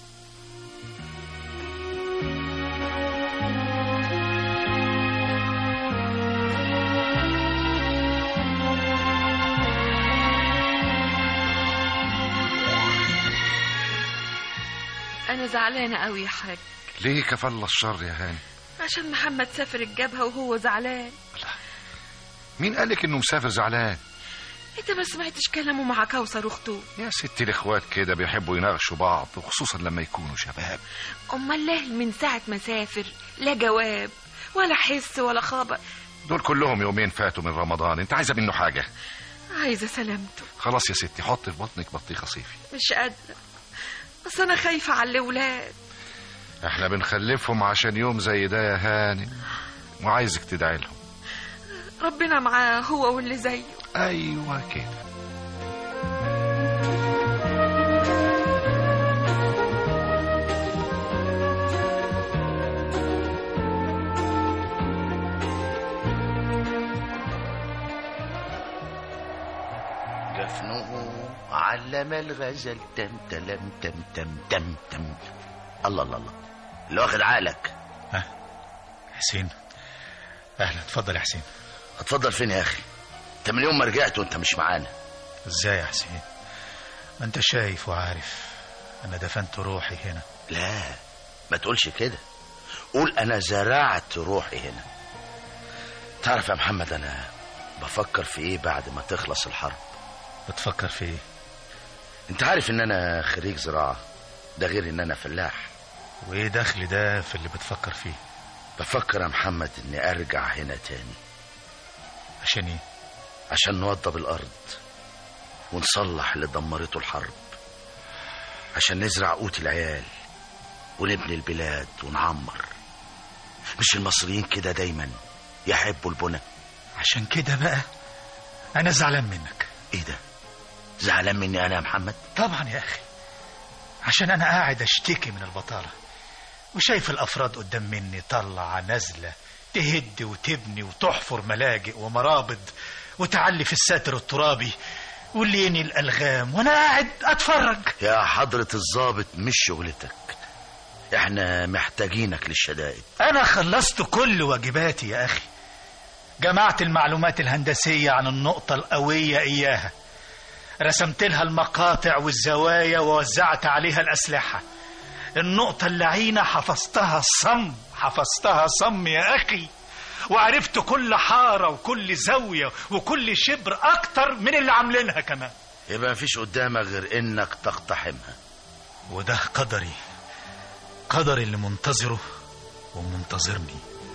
أنا زعلانة قوي يا حاج ليه كفل الشر يا هاني عشان محمد سافر الجبهة وهو زعلان مين قالك انه مسافر زعلان أنت ما سمعتش كلامه مع كوثر أخته يا ستي الاخوات كده بيحبوا يناقشوا بعض وخصوصا لما يكونوا شباب أمال ليه من ساعة ما سافر لا جواب ولا حس ولا خبر دول كلهم يومين فاتوا من رمضان انت عايزه منه حاجه عايزة سلامته خلاص يا ستي حطي في بطنك بطيخه صيفي مش قادرة بس أنا خايفة على الأولاد احنا بنخلفهم عشان يوم زي ده يا هاني وعايزك تدعي لهم ربنا معاه هو واللي زيه ايوه كده جفنه علم الغزل تم تلم تم تم تم تم الله الله الله اللي واخد عقلك حسين اهلا اتفضل يا حسين اتفضل فين يا اخي انت من يوم ما رجعت وانت مش معانا ازاي يا حسين ما انت شايف وعارف انا دفنت روحي هنا لا ما تقولش كده قول انا زرعت روحي هنا تعرف يا محمد انا بفكر في ايه بعد ما تخلص الحرب بتفكر في ايه انت عارف ان انا خريج زراعة ده غير ان انا فلاح وايه دخل ده في اللي بتفكر فيه بفكر يا محمد اني ارجع هنا تاني عشان ايه عشان نوضب الارض ونصلح اللي دمرته الحرب عشان نزرع قوت العيال ونبني البلاد ونعمر مش المصريين كده دايما يحبوا البنى عشان كده بقى انا زعلان منك ايه ده زعلان مني انا يا محمد طبعا يا اخي عشان انا قاعد اشتكي من البطاله وشايف الافراد قدام مني طلع نازله تهد وتبني وتحفر ملاجئ ومرابض وتعلي في الساتر الترابي واللي يني الالغام وانا قاعد اتفرج يا حضرة الضابط مش شغلتك احنا محتاجينك للشدائد انا خلصت كل واجباتي يا اخي جمعت المعلومات الهندسيه عن النقطه القويه اياها رسمت لها المقاطع والزوايا ووزعت عليها الاسلحه النقطه اللعينه حفظتها صم حفظتها صم يا اخي وعرفت كل حاره وكل زاويه وكل شبر اكتر من اللي عاملينها كمان يبقى مفيش قدامك غير انك تقتحمها وده قدري قدري اللي منتظره ومنتظرني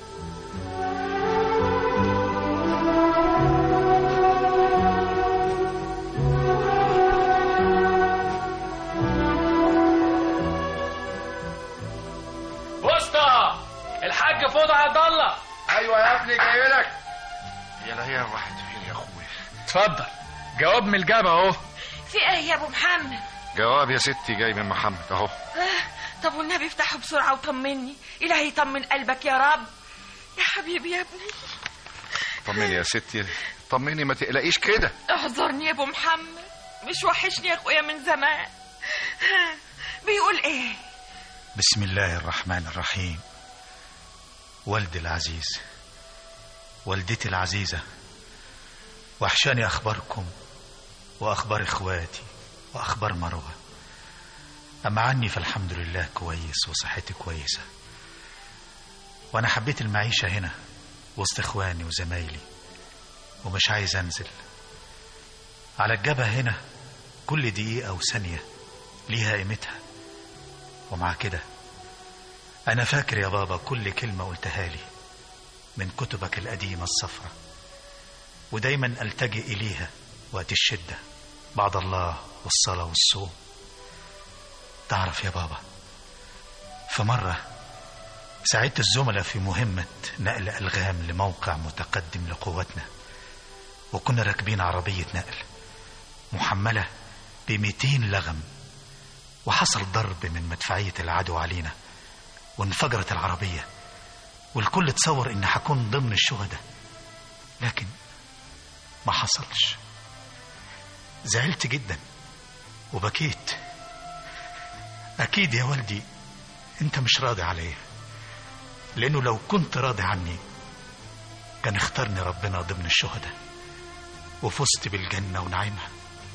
بوسطة الحاج فوضى عبد الله ايوه يا ابني جاي لك يا لا هي راحت فين يا اخويا اتفضل جواب من الجامعة اهو في ايه يا ابو محمد جواب يا ستي جاي من محمد اهو آه، طب والنبي افتحه بسرعة وطمني إلهي يطمن قلبك يا رب يا حبيبي يا ابني طمني يا ستي طمني ما تقلقيش كده اعذرني يا ابو محمد مش وحشني يا اخويا من زمان ها، بيقول ايه بسم الله الرحمن الرحيم والدي العزيز والدتي العزيزة وحشاني أخباركم وأخبار إخواتي وأخبار مروة أما عني فالحمد لله كويس وصحتي كويسة وأنا حبيت المعيشة هنا وسط إخواني وزمايلي ومش عايز أنزل على الجبهة هنا كل دقيقة وثانية ليها قيمتها ومع كده أنا فاكر يا بابا كل كلمة قلتها لي من كتبك القديمة الصفرة ودايما ألتجئ إليها وقت الشدة بعد الله والصلاة والصوم تعرف يا بابا في مرة ساعدت الزملاء في مهمة نقل ألغام لموقع متقدم لقواتنا وكنا راكبين عربية نقل محملة بميتين لغم وحصل ضرب من مدفعية العدو علينا وانفجرت العربية والكل تصور إن هكون ضمن الشهداء لكن ما حصلش زعلت جدا وبكيت أكيد يا والدي أنت مش راضي عليا لأنه لو كنت راضي عني كان اختارني ربنا ضمن الشهداء وفزت بالجنة ونعيمها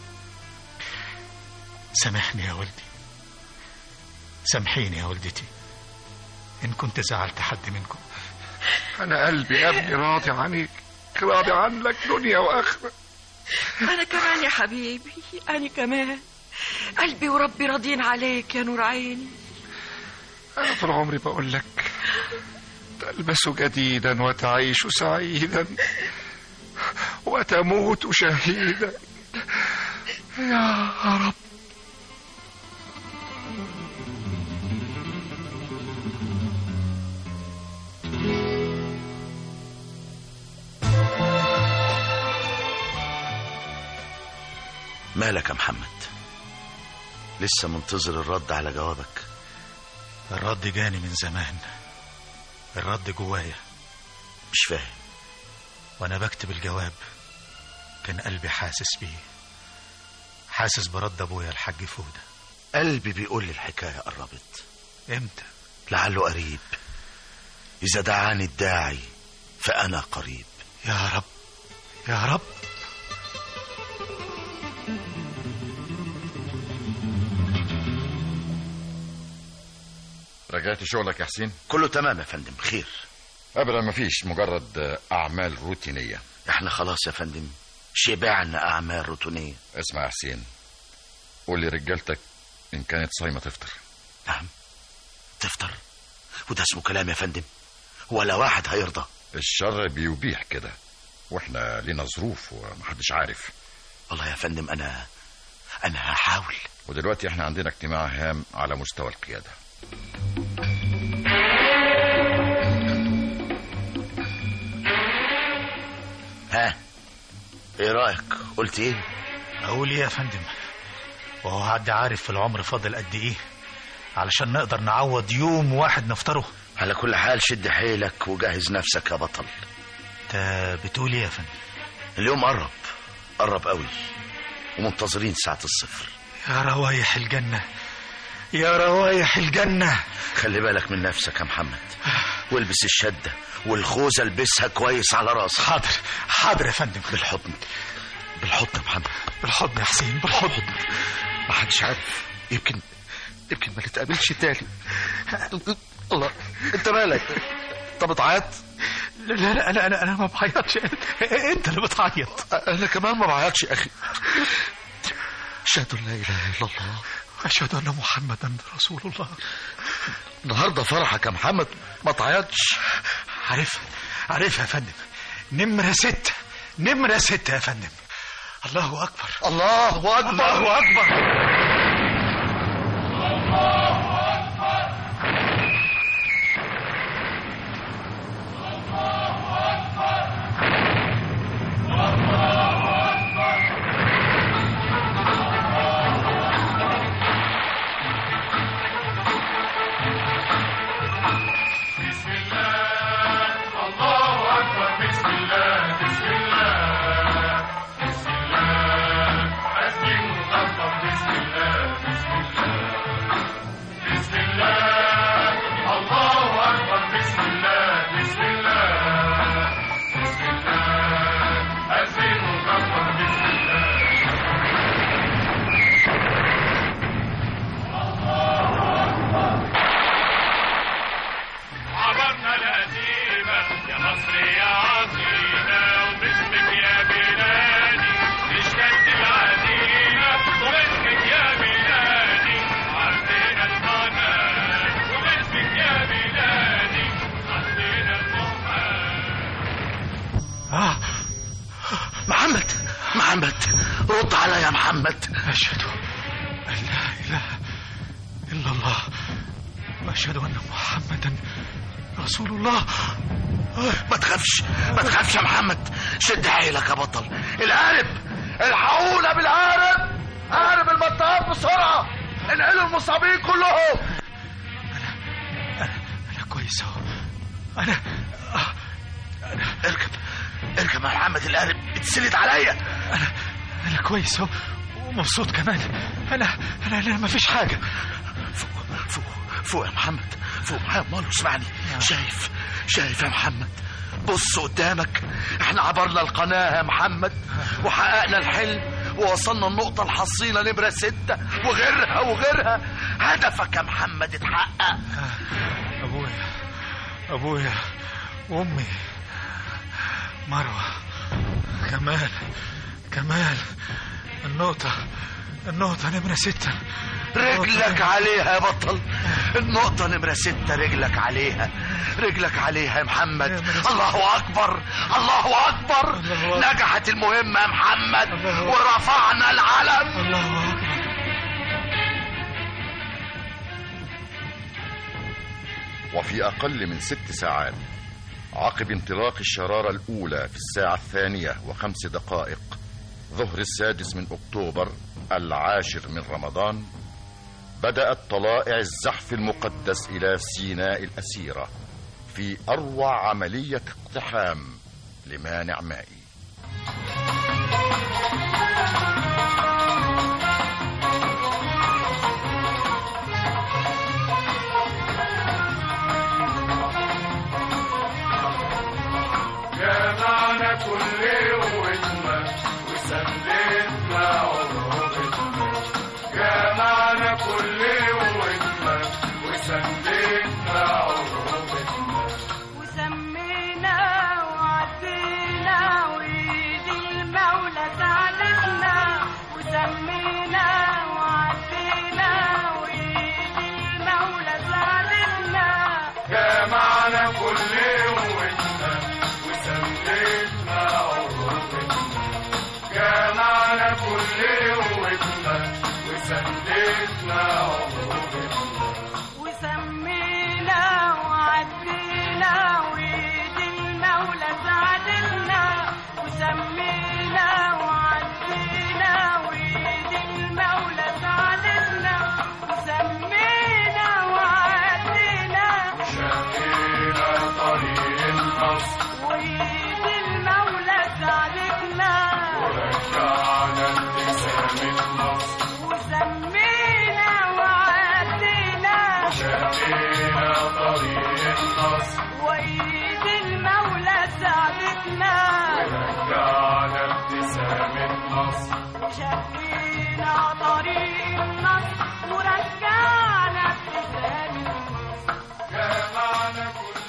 سامحني يا والدي سامحيني يا والدتي إن كنت زعلت حد منكم انا قلبي يا ابني راضي عنك راضي عنك دنيا واخره أنا كمان يا حبيبي أنا كمان قلبي وربي راضين عليك يا نور عيني انا طول عمري بقول لك تلبس جديدا وتعيش سعيدا وتموت شهيدا يا رب مالك يا محمد لسه منتظر الرد على جوابك الرد جاني من زمان الرد جوايا مش فاهم وانا بكتب الجواب كان قلبي حاسس بيه حاسس برد ابويا الحاج فودة قلبي بيقول لي الحكاية قربت امتى لعله قريب إذا دعاني الداعي فأنا قريب يا رب يا رب رجعت شغلك يا حسين كله تمام يا فندم خير ابدا مفيش مجرد اعمال روتينيه احنا خلاص يا فندم شبعنا أعمال روتينية اسمع يا حسين قول لي رجالتك ان كانت صايمه تفطر نعم تفطر وده اسمه كلام يا فندم ولا واحد هيرضى الشر بيبيح كده واحنا لينا ظروف ومحدش عارف والله يا فندم انا انا هحاول ودلوقتي احنا عندنا اجتماع هام على مستوى القياده ها ايه رايك قلت ايه اقول ايه يا فندم وهو حد عارف في العمر فاضل قد ايه علشان نقدر نعوض يوم واحد نفطره على كل حال شد حيلك وجهز نفسك يا بطل انت بتقول ايه يا فندم اليوم قرب قرب قوي ومنتظرين ساعة الصفر يا روايح الجنة يا روايح الجنة خلي بالك من نفسك يا محمد والبس الشدة والخوذة البسها كويس على راسك حاضر حاضر يا فندم بالحضن بالحضن يا محمد بالحضن يا حسين بالحضن ما حدش عارف يمكن يمكن ما نتقابلش تاني الله انت مالك انت بتعيط لا لا انا انا انا ما بعيطش انت اللي بتعيط انا كمان ما بعيطش يا اخي اشهد ان لا اله الا الله اشهد ان محمدا رسول الله النهارده فرحك يا محمد ما تعيطش عارف عارف يا فندم نمرة ستة نمرة ستة يا فندم الله أكبر الله أكبر الله أكبر بسم الله الله أكبر بسم الله بسم الله بسم الله أسلم وأكبر بسم الله أشهد أن لا إله إلا الله وأشهد أن محمدا رسول الله ما تخافش ما تخافش يا محمد شد حيلك يا بطل القارب الحقونا بالقارب قارب المطاط بسرعة انقلوا المصابين كلهم أنا كويس أهو أنا اركب اركب يا محمد القارب اتسند عليا أنا أنا كويس أهو ومبسوط كمان أنا أنا أنا ما فيش حاجة فوق فوق فوق يا محمد فوق يا مالو اسمعني شايف شايف يا محمد بص قدامك احنا عبرنا القناة يا محمد وحققنا الحلم ووصلنا النقطة الحصينة نمرة ستة وغيرها وغيرها هدفك يا محمد اتحقق أبويا أبويا وأمي مروة كمال كمال النقطة النقطة نمرة ستة رجلك عليها يا بطل النقطة نمرة ستة رجلك عليها رجلك عليها يا محمد الله أكبر الله أكبر نجحت المهمة يا محمد ورفعنا العلم الله أكبر وفي أقل من ست ساعات عقب انطلاق الشرارة الأولى في الساعة الثانية وخمس دقائق ظهر السادس من أكتوبر العاشر من رمضان بدأت طلائع الزحف المقدس إلى سيناء الأسيرة في أروع عملية اقتحام لمانع مائي جمعنا كل قوتنا وسددنا عروبتنا جمعنا كل قوتنا وسددنا عروبتنا وسمينا وعدينا وإيد المولى ساعدتنا وسمينا وعدينا وإيد المولى ساعدتنا جمعنا كل قوتنا وسددنا عروبتنا جمعنا كل قوتنا وسددنا عروبتنا وسمينا وعدينا وإيد المولى ساعدتنا وسمينا وعدينا وإيد المولى ساعدتنا وسمينا وعدينا شقينا طريق النصر وإيد المولى ساعدتنا ورجعنا ابتسام النصر وسمينا وعدينا شقينا طريق النصر وإيد المولى ساعدتنا ورجعنا ابتسام النصر وشقينا طريق النصر ورجعنا ابتسام النصر جمعنا كل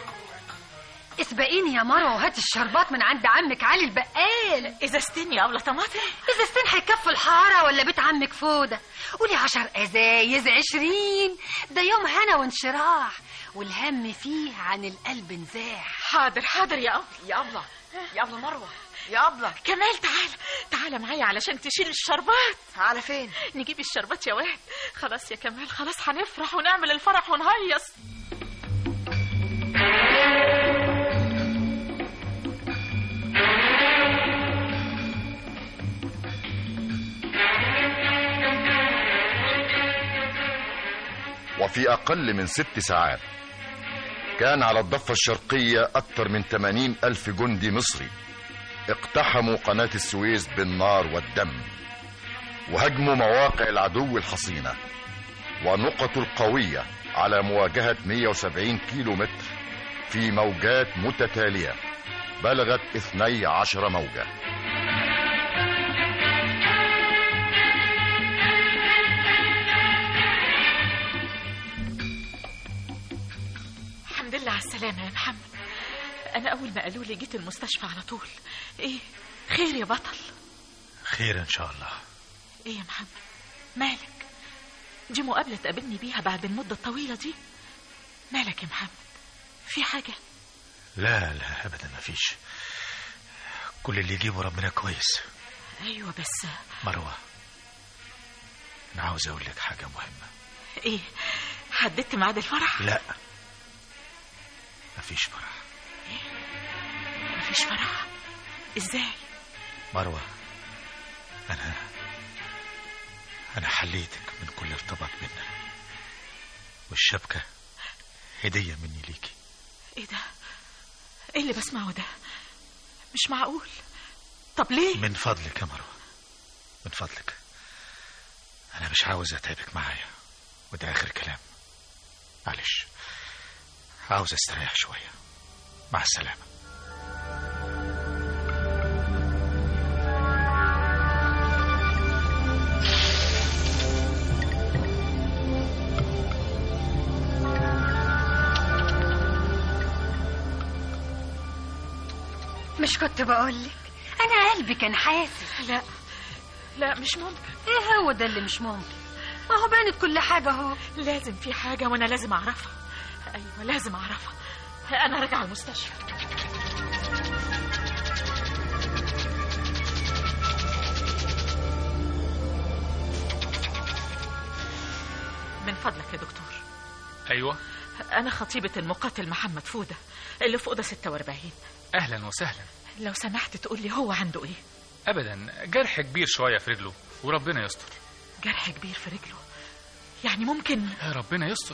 اسبقيني يا مروه وهات الشربات من عند عمك علي البقال إذا استني يا أبلة طماطم إذا السن هيكفي الحارة ولا بيت عمك فودة قولي عشر أزايز عشرين ده يوم هنا وانشراح والهم فيه عن القلب نزاح حاضر حاضر يا أبلة يا أبلة يا أبلة مروة يا أبلة كمال تعال تعال معايا علشان تشيل الشربات على فين نجيب الشربات يا واد خلاص يا كمال خلاص هنفرح ونعمل الفرح ونهيص وفي أقل من ست ساعات كان على الضفة الشرقية أكثر من 80 ألف جندي مصري اقتحموا قناة السويس بالنار والدم وهجموا مواقع العدو الحصينة ونقط القوية على مواجهة 170 كيلو متر في موجات متتالية بلغت 12 موجة الحمد لله على السلامة يا محمد أنا أول ما قالوا لي جيت المستشفى على طول إيه خير يا بطل خير إن شاء الله إيه يا محمد مالك دي مقابلة تقابلني بيها بعد المدة الطويلة دي مالك يا محمد في حاجة لا لا أبدا ما فيش كل اللي يجيبه ربنا كويس أيوة بس مروة انا عاوز اقول لك حاجه مهمه ايه حددت ميعاد الفرح لا مفيش فرح مفيش فرح ازاي مروه انا انا حليتك من كل ارتباط بينا والشبكه هديه مني ليكي ايه ده ايه اللي بسمعه ده مش معقول طب ليه من فضلك يا مروه من فضلك انا مش عاوز اتعبك معايا وده اخر كلام معلش عاوز استريح شويه مع السلامه مش كنت بقولك انا قلبي كان حاسس لا لا مش ممكن ايه هو ده اللي مش ممكن ما هو بانت كل حاجة اهو لازم في حاجة وانا لازم اعرفها ايوه لازم اعرفها انا راجعة المستشفى من فضلك يا دكتور ايوه انا خطيبة المقاتل محمد فودة اللي في اوضة 46 اهلا وسهلا لو سمحت تقول لي هو عنده ايه ابدا جرح كبير شويه في رجله وربنا يستر جرح كبير في رجله يعني ممكن ربنا يستر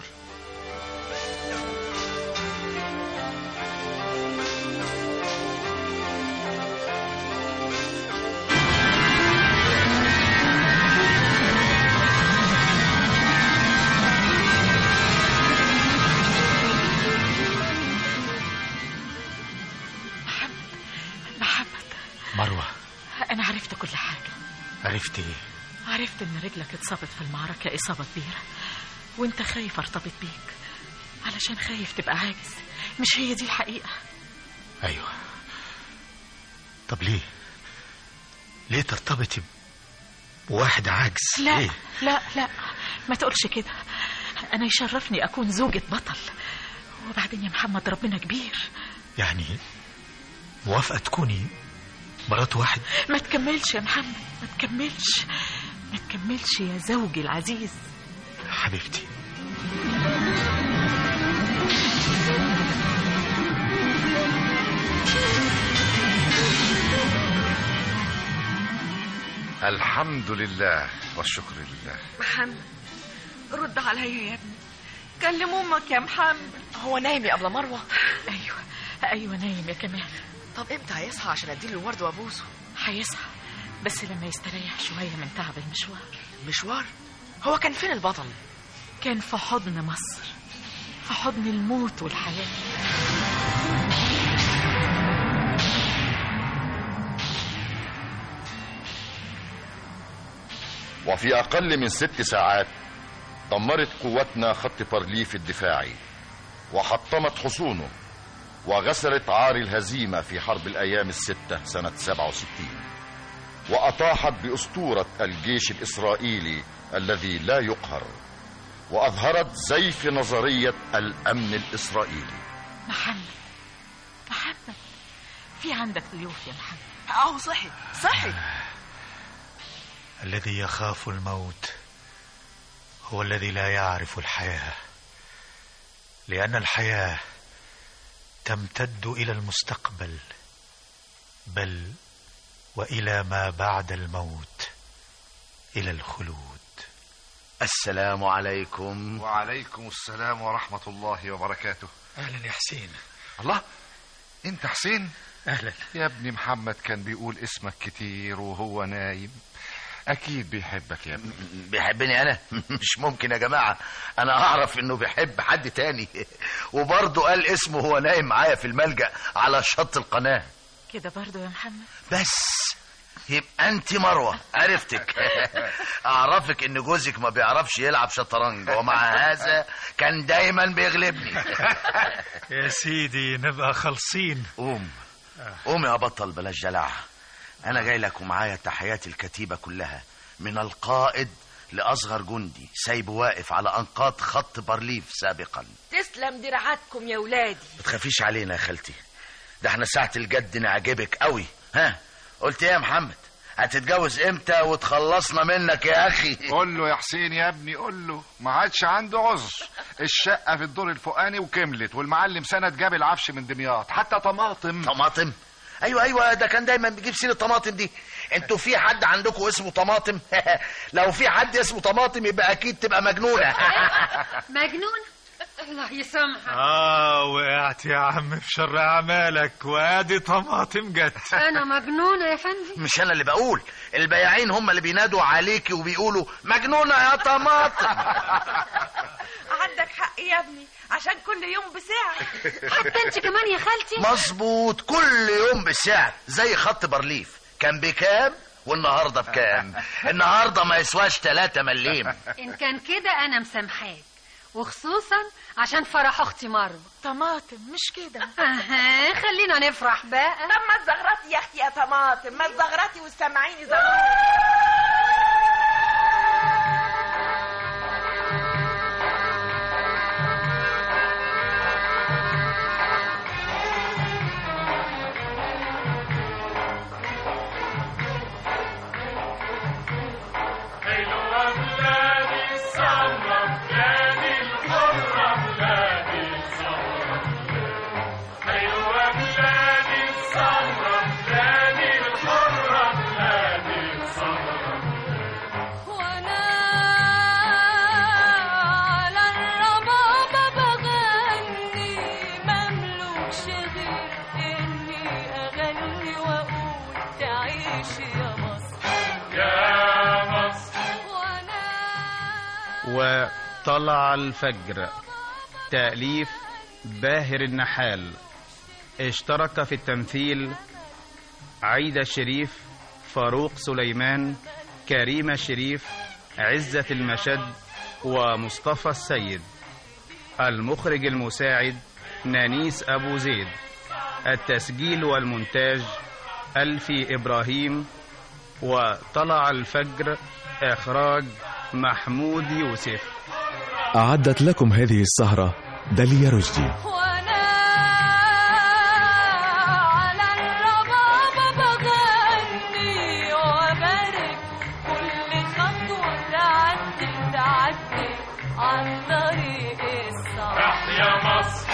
محمد محمد مروه انا عرفت كل حاجة عرفت ايه عرفت ان رجلك اتصابت في المعركة اصابة كبيرة وانت خايف ارتبط بيك علشان خايف تبقى عاجز مش هي دي الحقيقة ايوه طب ليه ليه ترتبطي بواحد عاجز لا ليه لا لا ما تقولش كده انا يشرفني اكون زوجة بطل وبعدين يا محمد ربنا كبير يعني موافقه تكوني مرات واحد ما تكملش يا محمد ما تكملش ما تكملش يا زوجي العزيز حبيبتي الحمد لله والشكر لله محمد رد عليا يا ابني كلم امك يا محمد هو نايم يا ابله مروه ايوه ايوه نايم يا كمال طب امتى هيصحى عشان اديله الورد وابوسه هيصحى بس لما يستريح شوية من تعب المشوار مشوار هو كان فين البطل كان في حضن مصر في حضن الموت والحياة وفي أقل من ست ساعات دمرت قواتنا خط بارليف الدفاعي وحطمت حصونه وغسلت عار الهزيمة في حرب الأيام الستة سنة 67 وأطاحت بأسطورة الجيش الإسرائيلي الذي لا يقهر وأظهرت زيف نظرية الأمن الإسرائيلي محمد محمد في عندك ضيوف يا محمد اهو صحي صحي الذي يخاف الموت هو الذي لا يعرف الحياه لان الحياه تمتد الى المستقبل بل والى ما بعد الموت الى الخلود السلام عليكم وعليكم السلام ورحمة الله وبركاته اهلا يا حسين الله انت حسين اهلا يا ابني محمد كان بيقول اسمك كتير وهو نايم اكيد بيحبك يا ابني بيحبني انا مش ممكن يا جماعه انا اعرف انه بيحب حد تاني وبرضه قال اسمه هو نايم معايا في الملجأ على شط القناه كده برضو يا محمد بس يبقى انت مروه عرفتك اعرفك ان جوزك ما بيعرفش يلعب شطرنج ومع هذا كان دايما بيغلبني يا سيدي نبقى خالصين قوم قوم يا بطل بلاش دلع انا جاي لك ومعايا تحيات الكتيبه كلها من القائد لاصغر جندي سايبه واقف على انقاض خط بارليف سابقا تسلم دراعاتكم يا ولادي ما تخافيش علينا يا خالتي ده احنا ساعة الجد نعجبك قوي ها قلت ايه يا محمد هتتجوز امتى وتخلصنا منك يا اخي قول له يا حسين يا ابني قول له ما عادش عنده عذر الشقه في الدور الفوقاني وكملت والمعلم سند جاب العفش من دمياط حتى طماطم طماطم ايوه ايوه ده كان دايما بيجيب سيره الطماطم دي انتوا في حد عندكم اسمه طماطم لو في حد اسمه طماطم يبقى اكيد تبقى مجنونه مجنون الله يسامحك اه وقعت يا عم في شر اعمالك وادي طماطم جت انا مجنونه يا فندم مش انا اللي بقول البياعين هم اللي بينادوا عليكي وبيقولوا مجنونه يا طماطم عندك حق يا ابني عشان كل يوم بساعة حتى انت كمان يا خالتي مظبوط كل يوم بالسعر زي خط بارليف كان بكام والنهارده بكام النهارده ما يسواش 3 مليم ان كان كده انا مسامحاك وخصوصا عشان فرح اختي مروه طماطم مش كده اها خلينا نفرح بقى طب ما تزغرطي يا اختي يا طماطم ما تزغرطي وسمعيني زغرطي حلوة بلادي السمرة بلادي الحرة بلادي السمرة حلوة بلادي السمرة بلادي الحرة بلادي السمرة وانا على الربابة بغني مملوكش غير اني اغني واقول تعيش يا مصر يا مصر وطلع الفجر تأليف باهر النحال اشترك في التمثيل عيدة الشريف فاروق سليمان كريمة شريف عزة المشد ومصطفى السيد المخرج المساعد نانيس أبو زيد التسجيل والمونتاج ألفي إبراهيم وطلع الفجر إخراج محمود يوسف أعدت لكم هذه السهرة داليا رشدي وانا على الربابة بغني وبارك كل خطوة تعدي تعدي عن طريق الصعب تحيا مصر